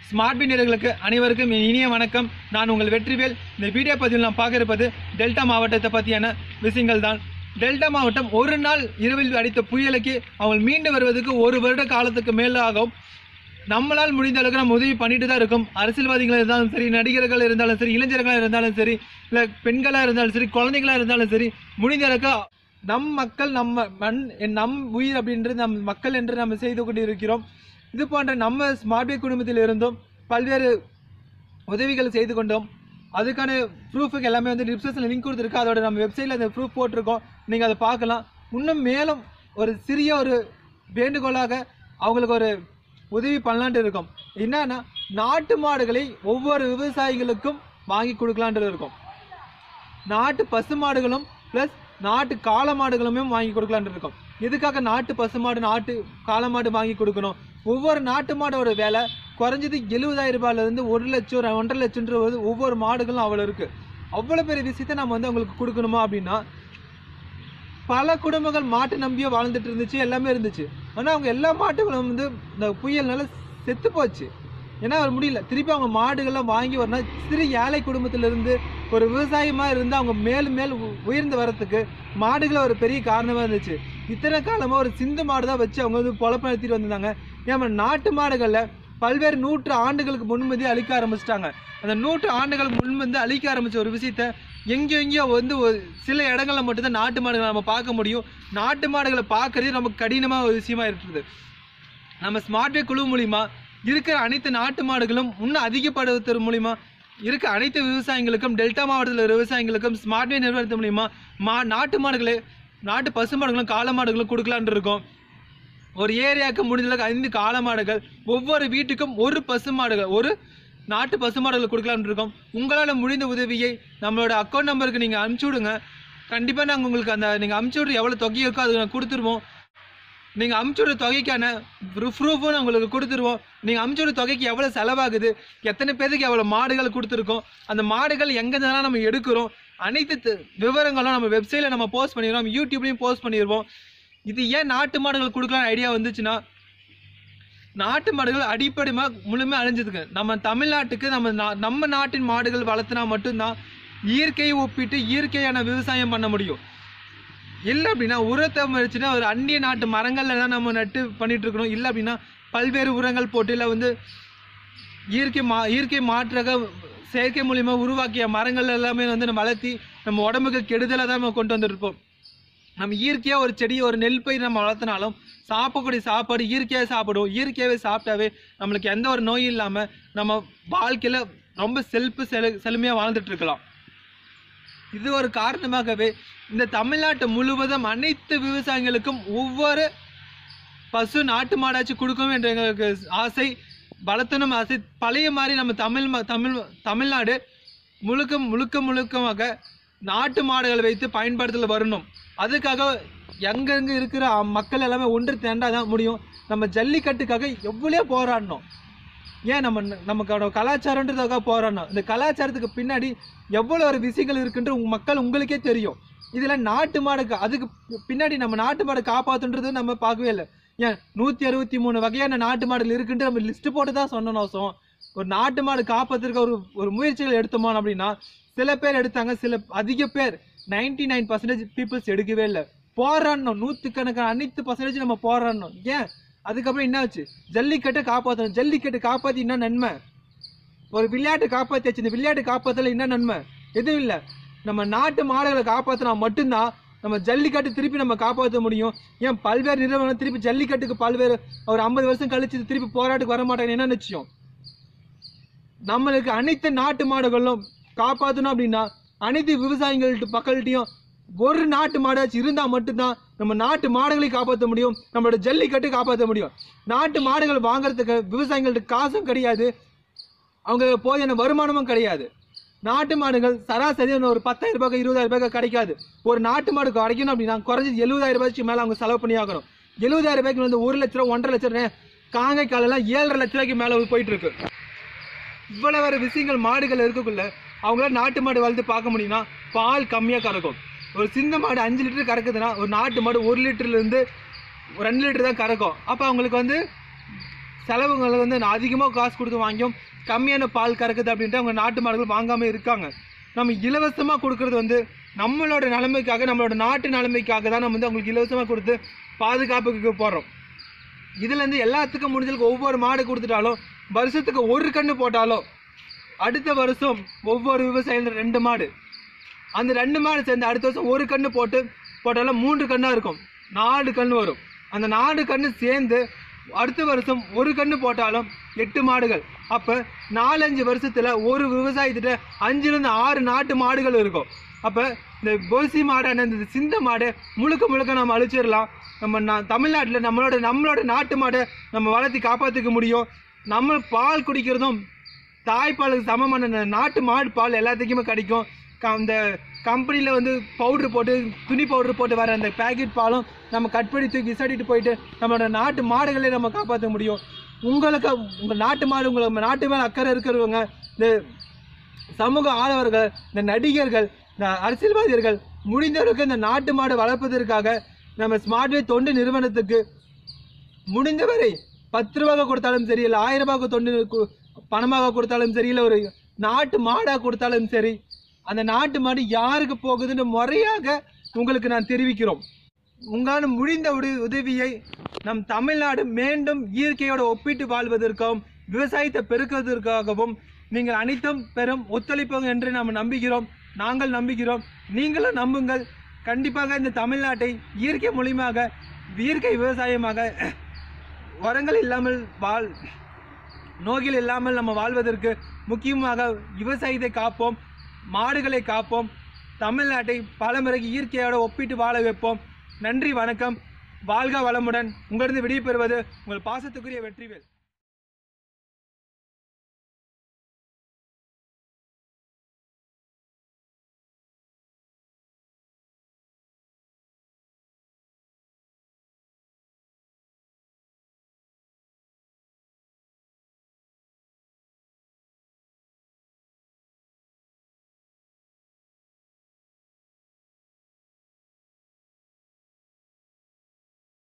smart வீரர்களுக்கு அனைவருக்கும் என் இனிய வணக்கம் நான் உங்கள் வெற்றிவேல் இந்த வீடியோ பதிவில் நான் பார்க்க இருப்பது டெல்டா மாவட்டத்தை பற்றியான விஷயங்கள் தான் டெல்டா மாவட்டம் ஒரு நாள் இரவில் அடித்த புயலுக்கு அவங்க மீண்டு வருவதற்கு ஒரு வருட காலத்துக்கு மேலே ஆகும் நம்மளால் முடிந்த அளவுக்கு நம்ம உதவி பண்ணிட்டு தான் இருக்கோம் அரசியல்வாதிகளாக இருந்தாலும் சரி நடிகர்கள் இருந்தாலும் சரி இளைஞர்களாக இருந்தாலும் சரி இல்லை பெண்களாக இருந்தாலும் சரி குழந்தைகளாக இருந்தாலும் சரி முடிந்த அளவுக்கு நம் மக்கள் நம்ம மண் என் நம் உயிர் அப்படின்றது நம் மக்கள் என்று நம்ம செய்து கொண்டு இருக்கிறோம் இது போன்ற நம்ம ஸ்மார்ட்வே குடும்பத்தில் இருந்தும் பல்வேறு உதவிகள் செய்து கொண்டோம் அதுக்கான ப்ரூஃபுக்கு எல்லாமே வந்து டிஸ்கிரிப்ஷனில் லிங்க் கொடுத்துருக்கு அதோட நம்ம வெப்சைட்டில் அந்த ப்ரூஃப் போட்டிருக்கோம் நீங்கள் அதை பார்க்கலாம் இன்னும் மேலும் ஒரு சிறிய ஒரு வேண்டுகோளாக அவங்களுக்கு ஒரு உதவி பண்ணலான்ட்டு இருக்கோம் என்னன்னா நாட்டு மாடுகளை ஒவ்வொரு விவசாயிகளுக்கும் வாங்கி கொடுக்கலான்ட்டு இருக்கோம் நாட்டு பசு மாடுகளும் ப்ளஸ் நாட்டு காளை மாடுகளுமே வாங்கி கொடுக்கலான்னு இருக்கோம் எதுக்காக நாட்டு பசு மாடு நாட்டு காளை மாடு வாங்கி கொடுக்கணும் ஒவ்வொரு நாட்டு மாடோட விலை குறைஞ்சது எழுபதாயிரம் ரூபாயிலிருந்து ஒரு லட்சம் ஒரு ஒன்றரை லட்சம்ன்றது ஒவ்வொரு மாடுகளும் அவ்வளோ இருக்குது அவ்வளோ பெரிய விஷயத்த நம்ம வந்து அவங்களுக்கு கொடுக்கணுமா அப்படின்னா பல குடும்பங்கள் மாட்டு நம்பியே வாழ்ந்துட்டு இருந்துச்சு எல்லாமே இருந்துச்சு ஆனால் அவங்க எல்லா மாட்டுகளும் வந்து இந்த புயல்னால செத்து போச்சு ஏன்னா அவர் முடியல திருப்பி அவங்க மாடுகள்லாம் வாங்கி வரணும் சிறு ஏழை குடும்பத்திலிருந்து ஒரு விவசாயமாக இருந்து அவங்க மேலும் மேல் உ- உயர்ந்து வரத்துக்கு மாடுகள் ஒரு பெரிய காரணமாக இருந்துச்சு இத்தனை காலமாக ஒரு சிந்து மாடு தான் வச்சு அவங்க வந்து பொழப்பு நடத்திட்டு வந்திருந்தாங்க ஏமா நாட்டு மாடுகளில் பல்வேறு நூற்று ஆண்டுகளுக்கு முன்மதி அழிக்க ஆரம்பிச்சிட்டாங்க அந்த நூற்று ஆண்டுகளுக்கு முன்வந்து அழிக்க ஆரம்பிச்ச ஒரு விஷயத்த எங்கேயோ எங்கேயோ வந்து ஒரு சில இடங்கள்ல மட்டும்தான் நாட்டு மாடுகளை நம்ம பார்க்க முடியும் நாட்டு மாடுகளை பார்க்கறது நமக்கு கடினமாக ஒரு விஷயமா இருக்குது நம்ம ஸ்மார்ட்வே குழு மூலிமா இருக்கிற அனைத்து நாட்டு மாடுகளும் இன்னும் அதிகப்படுத்துறது மூலிமா இருக்க அனைத்து விவசாயிகளுக்கும் டெல்டா மாவட்டத்தில் இருக்கிற விவசாயிகளுக்கும் ஸ்மார்ட்வே நிறுவனத்து மூலிமா மா நாட்டு மாடுகளை நாட்டு பசு மாடுகளும் காளை மாடுகளும் கொடுக்கலான்னு இருக்கோம் ஒரு ஏரியாவுக்கு முடிஞ்சளவுக்கு ஐந்து காளை மாடுகள் ஒவ்வொரு வீட்டுக்கும் ஒரு பசு மாடுகள் ஒரு நாட்டு பசு மாடுகள் கொடுக்கலாம்னு இருக்கோம் உங்களால் முடிந்த உதவியை நம்மளோட அக்கௌண்ட் நம்பருக்கு நீங்கள் அனுப்பிச்சி விடுங்க கண்டிப்பாக நாங்கள் உங்களுக்கு அந்த நீங்கள் அனுப்பிச்சி விட்ற எவ்வளோ தொகை இருக்கோ அது நாங்கள் கொடுத்துருவோம் நீங்கள் அமுச்சு விட்ற தொகைக்கான ப்ரூஃபும் நான் உங்களுக்கு கொடுத்துருவோம் நீங்கள் அமுச்சு விட்ற தொகைக்கு எவ்வளோ செலவாகுது எத்தனை பேருக்கு எவ்வளோ மாடுகள் கொடுத்துருக்கோம் அந்த மாடுகள் எங்கேருந்தெல்லாம் நம்ம எடுக்கிறோம் அனைத்து த- விவரங்களும் நம்ம வெப்சைட்டில் நம்ம போஸ்ட் பண்ணிடுவோம் யூடியூப்லேயும் போஸ்ட் பண்ணிடுவோம் இது ஏன் நாட்டு மாடுகள் கொடுக்கலாம்னு ஐடியா வந்துச்சுன்னா நாட்டு மாடுகள் அடிப்படையாக முழுமையாக அழிஞ்சதுக்கு நம்ம தமிழ்நாட்டுக்கு நம்ம நா- நம்ம நாட்டின் மாடுகள் வளர்த்துனா மட்டும்தான் இயற்கையை ஒப்பிட்டு இயற்கையான விவசாயம் பண்ண முடியும் இல்லை அப்படின்னா உரத்தை வச்சுன்னா ஒரு அந்நிய நாட்டு மரங்கள்ல தான் நம்ம நட்டு பண்ணிட்டு இருக்கணும் இல்லை அப்படின்னா பல்வேறு உரங்கள் போட்டு இல்லை வந்து இயற்கை மா இயற்கை மாற்றாக செயற்கை மூலியமா உருவாக்கிய மரங்கள் எல்லாமே வந்து நம்ம வளர்த்தி நம்ம உடம்புக்கு கெடுதலை தான் நம்ம கொண்டு வந்துருப்போம் நம்ம இயற்கையாக ஒரு செடி ஒரு நெல் பயிர் நம்ம வளர்த்தினாலும் சாப்பிடக்கூடிய சாப்பாடு இயற்கையாக சாப்பிடுவோம் இயற்கையாகவே சாப்பிட்டாவே நம்மளுக்கு எந்த ஒரு நோயும் இல்லாமல் நம்ம வாழ்க்கையில் ரொம்ப செல்ஃபு செழு செழுமையாக வாழ்ந்துட்டு இருக்கலாம் இது ஒரு காரணமாகவே இந்த தமிழ்நாட்டு முழுவதும் அனைத்து விவசாயிகளுக்கும் ஒவ்வொரு பசு நாட்டு மாடாச்சு கொடுக்கணும் என்ற எங்களுக்கு ஆசை வளர்த்தணும் ஆசை பழைய மாதிரி நம்ம தமிழ் ம- தமிழ் தமிழ்நாடு முழுக்க முழுக்க முழுக்கமாக நாட்டு மாடுகளை வைத்து பயன்படுத்தல வரணும் அதுக்காக எங்கெங்க இருக்கிற அ- மக்கள் எல்லாமே ஒன்று திரண்டாதான் முடியும் நம்ம ஜல்லிக்கட்டுக்காக எவ்வளோ போராடணும் ஏன் நம்ம நமக்கு கலாச்சாரன்றதுக்காக போராடணும் இந்த கலாச்சாரத்துக்கு பின்னாடி எவ்வளோ ஒரு விஷயங்கள் இருக்குன்ற உங்க மக்கள் உங்களுக்கே தெரியும் இதில் நாட்டு மாடு அதுக்கு பி- பின்னாடி நம்ம நாட்டு மாடு காப்பாற்றுன்றது நம்ம பார்க்கவே இல்லை ஏன் நூற்றி அறுபத்தி மூணு வகையான நாட்டு மாடுகள் இருக்குன்ட்டு நம்ம லிஸ்ட் போட்டு தான் சொன்னோம் அவசரம் ஒரு நாட்டு மாடு காப்பாற்றுறதுக்கு ஒரு ஒரு முயற்சிகள் எடுத்தோமோ அப்படின்னா சில பேர் எடுத்தாங்க சில அதிக பேர் 99% நைன் பர்சன்டேஜ் பீப்புள்ஸ் எடுக்கவே இல்லை போராடணும் நூற்றுக்கணக்கான அனைத்து பர்சன்டேஜ் நம்ம போராடணும் ஏன் அதுக்கப்புறம் என்ன ஆச்சு ஜல்லிக்கட்டை காப்பாற்றணும் ஜல்லிக்கட்டு காப்பாற்றி என்ன நன்மை ஒரு விளையாட்டு காப்பாற்றியாச்சு இந்த விளையாட்டு காப்பாற்றல என்ன நன்மை எதுவும் இல்லை நம்ம நாட்டு மாடுகளை காப்பாற்றினா மட்டும்தான் நம்ம ஜல்லிக்கட்டு திருப்பி நம்ம காப்பாற்ற முடியும் ஏன் பல்வேறு நிறுவனம் திருப்பி ஜல்லிக்கட்டுக்கு பல்வேறு ஒரு ஐம்பது வருஷம் கழிச்சு இது திருப்பி போராட்டுக்கு வர மாட்டாங்க என்ன நிச்சயம் நம்மளுக்கு அனைத்து நாட்டு மாடுகளும் காப்பாற்றணும் அப்படின்னா அனைத்து விவசாயிகள்ட்ட மக்கள்கிட்டையும் ஒரு நாட்டு மாடாச்சும் இருந்தால் மட்டும்தான் நம்ம நாட்டு மாடுகளை காப்பாற்ற முடியும் நம்மளோட ஜல்லிக்கட்டு காப்பாற்ற முடியும் நாட்டு மாடுகள் வாங்குறதுக்கு விவசாயிகள்ட்ட காசும் கிடையாது அவங்க போதியான வருமானமும் கிடையாது நாட்டு மாடுகள் சராசரி ஒரு பத்தாயிரம் ரூபாய்க்கு இருபதாயிரம் ரூபாய்க்கு கிடைக்காது ஒரு நாட்டு மாடு கிடைக்கணும் அப்படின்னா குறைஞ்சது எழுபதாயிரம் ரூபாய்க்கு மேலே அவங்க செலவு பண்ணி ஆகணும் எழுபதாயிரம் ரூபாய்க்கு வந்து ஒரு லட்ச ரூபா ஒன்றரை லட்ச ரூபாய் காங்கை காலெல்லாம் ஏழரை லட்ச ரூபாய்க்கு மேலே போயிட்டு இருக்கு இவ்வளவு வேற விஷயங்கள் மாடுகள் இருக்கக்குள்ள அவங்களால நாட்டு மாடு வளர்த்து பார்க்க முடியும்னா பால் கம்மியாக கறக்கும் ஒரு சின்ன மாடு அஞ்சு லிட்டர் கறக்குதுன்னா ஒரு நாட்டு மாடு ஒரு லிட்டர்ல இருந்து ஒரு ரெண்டு லிட்டர் தான் கறக்கும் அப்போ அவங்களுக்கு வந்து செலவுகள் வந்து அதிகமாக காசு கொடுத்து வாங்கியும் கம்மியான பால் கறக்குது அப்படின்ட்டு அவங்க நாட்டு மாடுகள் வாங்காமல் இருக்காங்க நம்ம இலவசமாக கொடுக்கறது வந்து நம்மளோட நிலைமைக்காக நம்மளோட நாட்டு நிலைமைக்காக தான் நம்ம வந்து அவங்களுக்கு இலவசமாக கொடுத்து பாதுகாப்புக்கு போடுறோம் இதுலேருந்து எல்லாத்துக்கும் முடிஞ்சதுக்கு ஒவ்வொரு மாடு கொடுத்துட்டாலும் வருஷத்துக்கு ஒரு கன்று போட்டாலும் அடுத்த வருஷம் ஒவ்வொரு விவசாயிகளும் ரெண்டு மாடு அந்த ரெண்டு மாடு சேர்ந்து அடுத்த வருஷம் ஒரு கன்று போட்டு போட்டாலும் மூன்று கண்ணா இருக்கும் நாலு கன்று வரும் அந்த நாலு கன்று சேர்ந்து அடுத்த வருஷம் ஒரு கன்று போட்டாலும் எட்டு மாடுகள் அப்போ நாலஞ்சு வருஷத்தில் ஒரு விவசாயத்திட்ட அஞ்சுலேருந்து ஆறு நாட்டு மாடுகள் இருக்கும் அப்போ இந்த பொசி மாடான இந்த சிந்த மாடு முழுக்க முழுக்க நம்ம அழிச்சிடலாம் நம்ம நா- தமிழ்நாட்டில் நம்மளோட நம்மளோட நாட்டு மாடை நம்ம வளர்த்தி காப்பாற்றிக்க முடியும் நம்ம பால் குடிக்கிறதும் தாய்ப்பாலுக்கு சமமான இந்த நாட்டு மாடு பால் எல்லாத்துக்குமே கிடைக்கும் க- இந்த கம்பெனியில் வந்து பவுட்ரு போட்டு துணி பவுட்ரு போட்டு வர அந்த பேக்கெட் பாலும் நம்ம கட் பண்ணி தூக்கி விசாடிட்டு போயிட்டு நம்மளோட நாட்டு மாடுகளை நம்ம காப்பாற்ற முடியும் உங்களுக்கு உங்கள் நாட்டு மாடு உங்களை நாட்டு மேலே அக்கறை இருக்கிறவங்க இந்த சமூக ஆதவர்கள் இந்த நடிகர்கள் இந்த அரசியல்வாதிகள் முடிந்தவருக்கு இந்த நாட்டு மாடு வளர்ப்பதற்காக நம்ம ஸ்மார்ட்வே தொண்டு நிறுவனத்துக்கு முடிந்தவரை பத்து ரூபாய் கொடுத்தாலும் சரி இல்லை ஆயிரம் ரூபாய்க்கு தொண்டு கு- பணமாக கொடுத்தாலும் சரி இல்லை ஒரு நாட்டு மாடாக கொடுத்தாலும் சரி அந்த நாட்டு மாடு யாருக்கு போகுதுன்னு முறையாக உங்களுக்கு நான் தெரிவிக்கிறோம் உங்களால் முடிந்த உத உதவியை நம் தமிழ்நாடு மீண்டும் இயற்கையோடு ஒப்பிட்டு வாழ்வதற்கும் விவசாயத்தை பெருக்குவதற்காகவும் நீங்கள் அனைத்தும் பெரும் ஒத்துழைப்பு என்று நாம் நம்புகிறோம் நாங்கள் நம்புகிறோம் நீங்களும் நம்புங்கள் கண்டிப்பாக இந்த தமிழ்நாட்டை இயற்கை மூலியமாக இயற்கை விவசாயமாக உரங்கள் இல்லாமல் வாழ் நோய்கள் இல்லாமல் நம்ம வாழ்வதற்கு முக்கியமாக விவசாயத்தை காப்போம் மாடுகளை காப்போம் தமிழ்நாட்டை பலமுறை இயற்கையோடு ஒப்பிட்டு வாழ வைப்போம் நன்றி வணக்கம் வாழ்க வளமுடன் உங்களிருந்து விடைபெறுவது உங்கள் பாசத்துக்குரிய வெற்றிவேல்